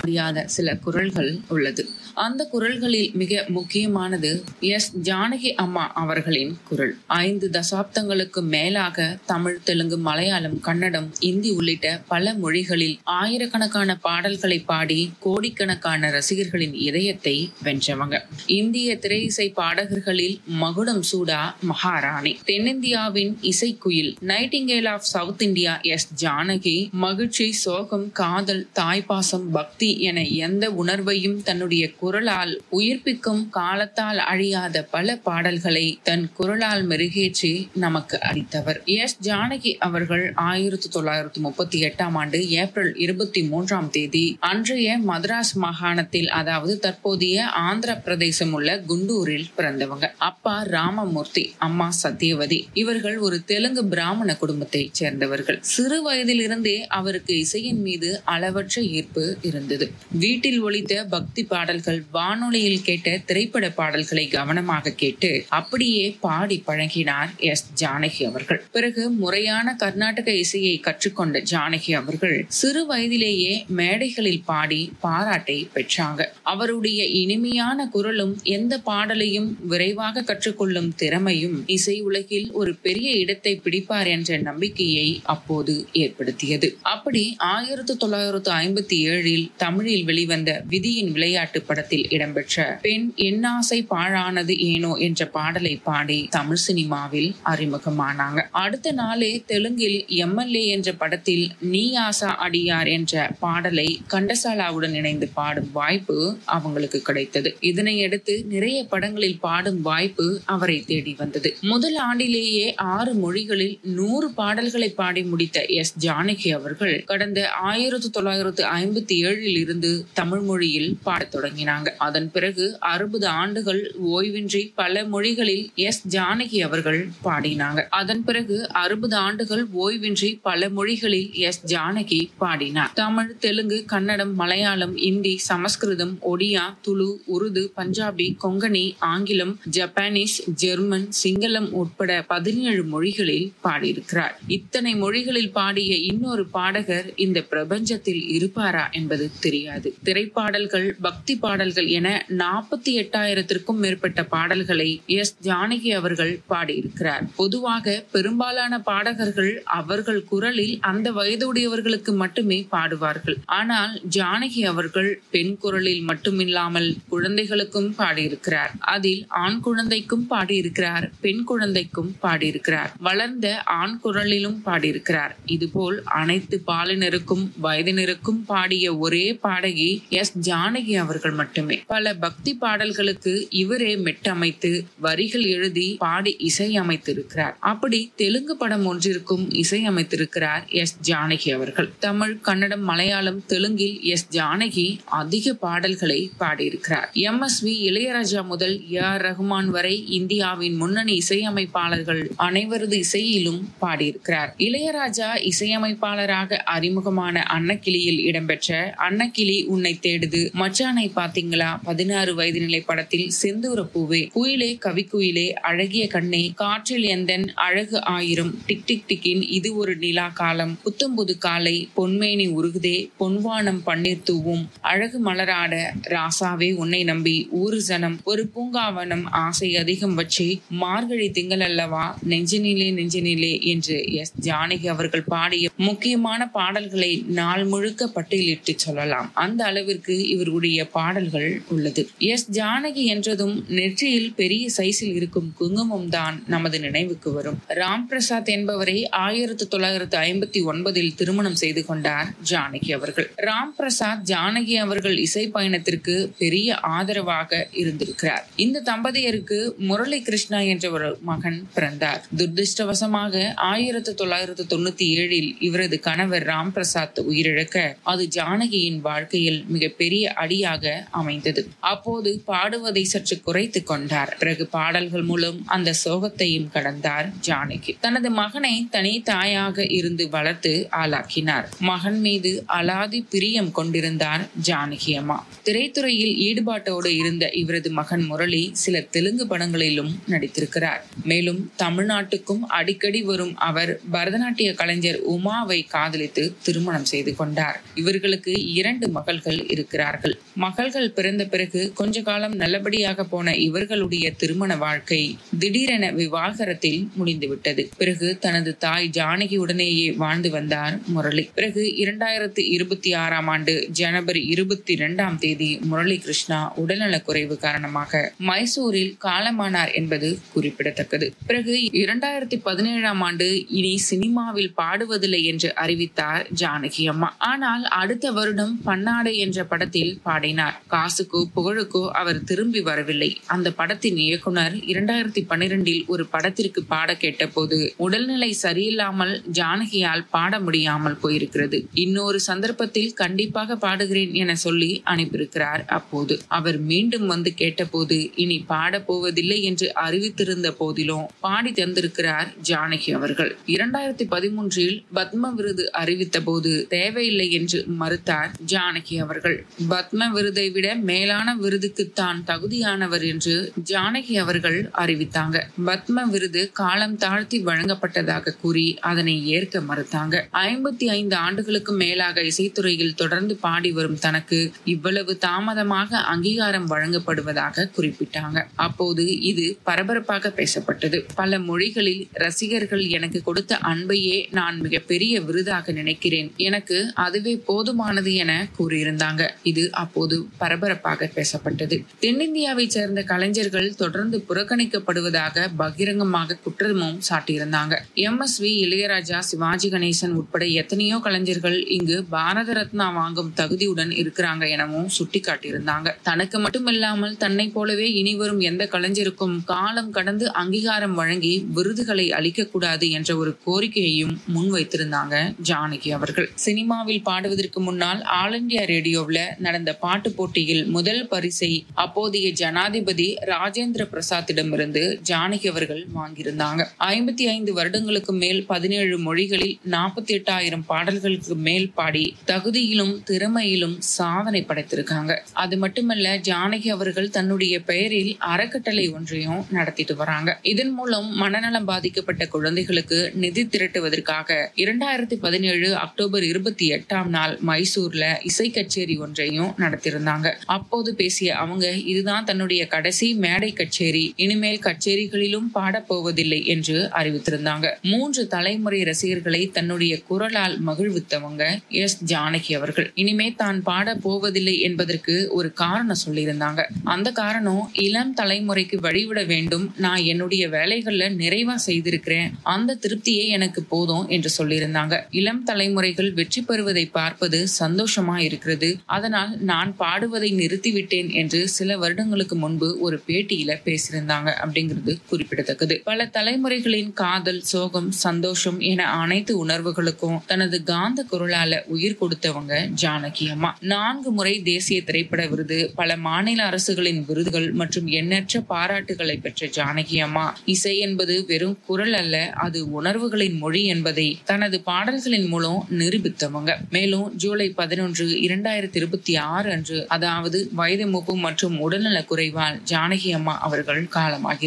முடியாத சில குரல்கள் உள்ளது அந்த குரல்களில் மிக முக்கியமானது எஸ் ஜானகி அம்மா அவர்களின் குரல் ஐந்து தசாப்தங்களுக்கு மேலாக தமிழ் தெலுங்கு மலையாளம் கன்னடம் இந்தி உள்ளிட்ட பல மொழிகளில் ஆயிரக்கணக்கான பாடல்களை பாடி கோடிக்கணக்கான ரசிகர்களின் இதயத்தை வென்றவங்க இந்திய திரை இசை பாடகர்களில் மகுடம் சூடா மகாராணி தென்னிந்தியாவின் இசைக்குயில் nightingale of south India S Janaki மகிழ்ச்சி சோகம் காதல் தாய்ப்பாசம் பக்தி என எந்த உணர்வையும் தன்னுடைய குரலால் உயிர்ப்பிக்கும் காலத்தால் அழியாத பல பாடல்களை தன் குரலால் மெருகேற்றி நமக்கு அளித்தவர் எஸ் ஜானகி அவர்கள் ஆயிரத்தி தொள்ளாயிரத்தி முப்பத்தி எட்டாம் ஆண்டு ஏப்ரல் இருபத்தி மூன்றாம் தேதி அன்றைய மദ്രാஸ் மாகாணத்தில் அதாவது தற்போதைய ஆந்திர பிரதேசம் உள்ள குண்டூரில் பிறந்தவங்க அப்பா ராமமூர்த்தி அம்மா சத்யவதி இவர்கள் ஒரு தெலுங்கு பிராமண குடும்பத்தை சேர்ந்தவர்கள் சிறு வயதிலிருந்தே அவருக்கு இசையின் மீது அளவற்ற ஈர்ப்பு இருந்தது வீட்டில் ஒலித்த பக்தி பாடல்கள் வானொலியில் கேட்ட திரைப்பட பாடல்களை கவனமாக கேட்டு அப்படியே பாடி பழகினார் எஸ் ஜானகி அவர்கள் பிறகு முறையான கர்நாடக இசையை கற்றுக்கொண்ட ஜானகி அவர்கள் சிறு வயதிலேயே மேடைகளில் பாடி பாராட்டை பெற்றாங்க அவருடைய இனிமையான குரலும் எந்த பாடலையும் விரைவாக கற்றுக்கொள்ளும் திறமையும் இசை உலகில் ஒரு பெரிய இடத்தை பிடிப்பார் என்ற நம்பிக்கையை அப்போது ஏற்படுத்தியது அப்படி ஆயிரத்தி தொள்ளாயிரத்து ஐம்பத்தி ஏழில் தமிழில் வெளிவந்த விதியின் விளையாட்டு படத்தில் இடம்பெற்ற பெண் என்னாசை பாழானது ஏனோ என்ற பாடலை பாடி தமிழ் சினிமாவில் அறிமுகமானாங்க அடுத்த நாளே தெலுங்கில் எம்எல்ஏ என்ற படத்தில் நீ ஆசா அடியார் என்ற பாடலை கண்டசாலாவுடன் இணைந்து பாடும் வாய்ப்பு அவங்களுக்கு கிடைத்தது இதனையடுத்து நிறைய படங்களில் பாடும் வாய்ப்பு அவரை தேடி வந்தது முதல் ஆண்டிலேயே ஆறு மொழிகளில் நூறு பாடல்களை பாடி முடித்த எஸ் ஜானகி அவர்கள் கடந்த ஆயிரத்தி தொள்ளாயிரத்து ஐம்பத்தி ஏழில் இருந்து தமிழ் மொழியில் பாடத் தொடங்கினாங்க அதன் பிறகு அறுபது ஆண்டுகள் ஓய்வின்றி பல மொழிகளில் எஸ் ஜானகி அவர்கள் பாடினாங்க அதன் பிறகு அறுபது ஆண்டுகள் ஓய்வின்றி பல மொழிகளில் எஸ் ஜானகி பாடினார் தமிழ் தெலுங்கு கன்னடம் மலையாளம் இந்தி சமஸ்கிருதம் ஒடியா துளு உருது பஞ்சாபி கொங்கணி ஆங்கிலம் ஜப்பானீஸ் ஜெர்மன் சிங்களம் உட்பட பதினேழு மொழிகளில் பாடியிருக்கிறார் இத்தனை மொழிகளில் பாடிய இன்னொரு பாடகர் இந்த பிரபஞ்சத்தில் இருப்பாரா என்பது தெரியாது திரைப்பாடல்கள் பக்தி பாடல்கள் என நாற்பத்தி எட்டாயிரத்திற்கும் மேற்பட்ட பாடல்களை எஸ் ஜானகி அவர்கள் பாடியிருக்கிறார் பொதுவாக பெரும்பாலான பாடகர்கள் அவர்கள் குரலில் அந்த வயதுடையவர்களுக்கு மட்டுமே பாடுவார்கள் ஆனால் ஜானகி அவர்கள் பெண் குரலில் மட்டுமில்லாமல் குழந்தைகளுக்கும் பாடியிருக்கிறார் அதில் ஆண் குழந்தைக்கும் பாடியிருக்கிறார் பெண் குழந்தைக்கும் பாடியிருக்கிறார் வளர்ந்த ஆண் குரலிலும் பாடியிருக்கிறார் இதுபோல் அனைத்து பாலினருக்கும் வயதினருக்கும் பாடிய ஒரே பாடகி எஸ் ஜானகி அவர்கள் மட்டுமே பல பக்தி பாடல்களுக்கு இவரே மெட்டமைத்து வரிகள் எழுதி பாடி இசையமைத்திருக்கிறார் அப்படி தெலுங்கு படம் ஒன்றிற்கும் இசையமைத்திருக்கிறார் எஸ் ஜானகி அவர்கள் தமிழ் கன்னடம் மலையாளம் தெலுங்கில் எஸ் ஜானகி அதிக பாடல்களை பாடியிருக்கிறார் எம் எஸ் வி இளையராஜா முதல் ஏ ஆர் ரஹ்மான் வரை இந்தியாவின் முன்னணி இசையமைப்பாளர்கள் அனைவரது இசையிலும் பாடியிருக்கிறார் இளையராஜா இசையமைப்பாளராக அறிமுகமான அன்னக்கிளியில் இடம்பெற்ற அன்னக்கிளி உன்னை தேடுது மச்சானை பாத்தீங்களா பதினாறு வயது நிலை படத்தில் செந்தூர பூவே குயிலே கவிக்குயிலே அழகிய கண்ணே காற்றில் எந்தன் அழகு ஆயிரம் டிக் டிக் டிக்கின் இது ஒரு நிலா காலம் புத்தம்புது காலை பொன்மேனி உருகுதே பொன்வானம் பன்னீர் தூவும் அழகு மலராட ராசாவே உன்னை நம்பி ஊரு ஜனம் ஒரு பூங்காவனம் ஆசை அதிகம் வச்சு மார்கழி திங்கள் அல்லவா நெஞ்சினிலே நெஞ்சினிலே என்று எஸ் ஜானகி அவர்கள் பாடிய முக்கியமான பாடல்களை நாள் முழுக்க பட்டியலிட்டு சொல்லலாம் அந்த அளவிற்கு இவருடைய பாடல்கள் உள்ளது எஸ் ஜானகி என்றதும் நெற்றியில் பெரிய சைஸில் இருக்கும் குங்குமம் தான் நமது நினைவுக்கு வரும் ராம் பிரசாத் என்பவரை ஆயிரத்தி தொள்ளாயிரத்து ஐம்பத்தி ஒன்பதில் திருமணம் செய்து கொண்டார் ஜானகி அவர்கள் ராம் பிரசாத் ஜானகி அவர்கள் இசை பயணத்திற்கு பெரிய ஆதரவாக இருந்திருக்கிறார் இந்த தம்பதியருக்கு முரளி கிருஷ்ணா என்ற ஒரு மகன் பிறந்தார் துர்திருஷ்டவசமாக ஆயிரத்தி தொள்ளாயிரத்து தொண்ணூத்தி ஏழில் இவரது கணவர் ராம் பிரசாத் உயிரிழக்க அது ஜானகியின் வாழ்க்கையில் மிகப்பெரிய அடியாக அமைந்தது அப்போது பாடுவதை சற்று குறைத்து கொண்டார் பிறகு பாடல்கள் மூலம் அந்த சோகத்தையும் கடந்தார் ஜானகி தனது மகனை தனி தாயாக இருந்து வளர்த்து ஆளாக்கினார் மகன் மீது அலாதி பிரியம் கொண்டிருந்தார் ஜானகி அம்மா திரைத்துறையில் ஈடுபாட்டோடு இருந்த இவரது மகன் முரளி சில தெலுங்கு படங்களிலும் நடித்திருக்கிறார் மேலும் தமிழ்நாட்டுக்கும் அடிக்கடி வரும் அவர் பரதநாட்டிய கலைஞர் உமாவை காதலித்து திருமணம் செய்து கொண்டார் இவர்களுக்கு இரண்டு மகள்கள் இருக்கிறார்கள் மகள்கள் பிறந்த பிறகு கொஞ்ச காலம் நல்லபடியாக போன இவர்களுடைய திருமண வாழ்க்கை திடீரென விவாகரத்தில் முடிந்துவிட்டது பிறகு தனது தாய் ஜானகியுடனேயே வாழ்ந்து வந்தார் முரளி பிறகு இரண்டாயிரத்தி இருபத்தி ஆறாம் ஆண்டு ஜனவரி இருபத்தி இரண்டாம் தேதி முரளி கிருஷ்ணா உடல்நலக் குறைவு காரணமாக மைசூரில் காலமானார் என்பது குறிப்பிடத்தக்கது பிறகு இரண்டாயிரத்தி பதினேழாம் ஆண்டு இனி சினிமாவில் பாடுவதில்லை என்று அறிவித்தார் ஜானகி அம்மா ஆனால் அடுத்த வருடம் பன்னாடை என்ற படத்தில் பாடினார் காசுக்கோ புகழுக்கோ அவர் திரும்பி வரவில்லை அந்த படத்தின் இயக்குனர் இரண்டாயிரத்தி பன்னிரெண்டில் ஒரு படத்திற்கு பாட கேட்டபோது உடல்நிலை சரியில்லாமல் ஜானகியால் பாட முடியாமல் போயிருக்கிறது இன்னொரு சந்தர்ப்பத்தில் கண்டிப்பாக பாடுகிறேன் என சொல்லி அனுப்பியிருக்கிறார் அப்போது அவர் மீண்டும் வந்து கேட்டபோது இனி பாட போவதில்லை என்று அறிவித்திருந்த போதிலும் பாடி தந்திருக்கிறார் ஜானகி அவர்கள் இரண்டாயிரத்தி பதிமூன்றில் பத்ம விருது அறிவித்த போது தேவையில்லை என்று மறுத்தார் ஜானகி அவர்கள் பத்ம விருதை விட மேலான விருதுக்கு தான் தகுதியானவர் என்று ஜானகி அவர்கள் அறிவித்தாங்க பத்ம விருது காலம் தாழ்த்தி வழங்கப்பட்டதாக கூறி அதனை ஏற்க மறுத்தாங்க ஐம்பத்தி ஐந்து ஆண்டுகளுக்கு மேலாக இசைத்துறையில் தொடர்ந்து பாடி வரும் தனக்கு இவ்வளவு தாமதமாக அங்கீகாரம் வழங்கப்படுவதாக குறிப்பிட்டாங்க அப்போது இது பரபரப்பாக பேசப்பட்டது பல மொழிகளில் ரசிகர்கள் எனக்கு கொடுத்த அன்பையே நான் மிகப்பெரிய விருதாக நினைக்கிறேன் எனக்கு அதுவே போதுமானது என கூறியிருந்தாங்க இது அப்போது பரபரப்பாக பேசப்பட்டது தென்னிந்தியாவை சேர்ந்த கலைஞர்கள் தொடர்ந்து புறக்கணிக்கப்படுவதாக பகிரங்கமாக குற்றமும் சாட்டியிருந்தாங்க M S V Ilaiyaraaja Sivaji Ganesan உட்பட எத்தனையோ கலைஞர்கள் இங்கு பாரத ரத்னா வாங்கும் தகுதியுடன் இருக்கிறாங்க எனவும் சுட்டிக்காட்டியிருந்தாங்க தனக்கு மட்டுமில்லாமல் தன்னை போலவே இனி வரும் எந்த கலைஞருக்கும் காலம் கடந்து அங்கீகாரம் வழங்கி விருதுகளை அளிக்கக்கூடாது என்ற ஒரு கோரிக்கையையும் முன்வைத்திருந்தாங்க ஜானகி அவர்கள் சினிமாவில் பாடுவதற்கு முன்னால் ஆல் இண்டியா ரேடியோவில் நடந்த பாட்டு போட்டியில் முதல் பரிசை அப்போதைய ஜனாதிபதி ராஜேந்திர பிரசாத்திடமிருந்து ஜானகி அவர்கள் வாங்கியிருந்தாங்க ஐம்பத்தி ஐந்து வருடங்களுக்கு மேல் பதினேழு மொழிகளில் நாற்பத்தி எட்டாயிரம் பாடல்களுக்கு மேல் பாடி தகுதியிலும் திறமையிலும் சாதனை படைத்திருக்காங்க அது மட்டுமல்ல ஜானகி அவர்கள் தன்னுடைய பெயரில் அறக்கட்டளை ஒன்றையும் நடத்திட்டு வராங்க இதன் மூலம் மனநலம் பாதிக்கப்பட்ட குழந்தைகளுக்கு நிதி திரட்டுவதற்காக இரண்டாயிரத்தி பதினேழு அக்டோபர் இருபத்தி எட்டாம் நாள் மைசூர்ல இசை கச்சேரி ஒன்றையும் நடத்தியிருந்தாங்க அப்போது பேசிய அவங்க இதுதான் தன்னுடைய கடைசி மேடை கச்சேரி இனிமேல் கச்சேரிகளிலும் பாடப்போவதில்லை என்று அறிவித்திருந்தாங்க மூன்று தலைமுறை ரசிகர்களை தன்னுடைய குரலால் மகிழ்வித்தவங்க எஸ் ஜானகி அவர்கள் இனிமே தான் பாட போவதில்லை என்பதற்கு ஒரு காரணம் சொல்லியிருந்தாங்க அந்த காரணம் இளம் தலைமுறைக்கு வழிவிட வேண்டும் நான் என்னுடைய வேலைகள்ல நிறைவா செய்திருக்கிறேன் அந்த திருப்தியே எனக்கு போதும் என்று சொல்லியிருந்தாங்க இளம் தலைமுறைகள் வெற்றி பெறுவதை பார்ப்பது சந்தோஷமா இருக்கிறது அதனால் நான் பாடுவதை நிறுத்திவிட்டேன் என்று சில வருடங்களுக்கு முன்பு ஒரு பேட்டியில பேசியிருந்தாங்க அப்படிங்கிறது குறிப்பிடத்தக்கது பல தலைமுறைகளின் காதல் சோகம் சந்தோஷம் என அனைத்து உணர்வுகளுக்கும் தனது காந்த குரலால உயிர் கொடுத்தவங்க ஜானகி அம்மா நான்கு முறை தேசிய திரைப்பட விருது பல மாநில அரசுகளின் விருதுகள் மற்றும் எண்ணற்ற பாராட்டுகளை பெற்ற ஜானகி அம்மா இசை என்பது வெறும் குரல் அல்ல அது உணர்வுகளின் மொழி என்பதை தனது பாடல்களின் மூலம் நிரூபித்தவங்க மேலும் ஜூலை பதினொன்று இரண்டாயிரத்தி இருபத்தி ஆறு அன்று அதாவது வயது மூப்பு மற்றும் உடல்நல குறைவால் ஜானகி அம்மா அவர்கள் காலமாகி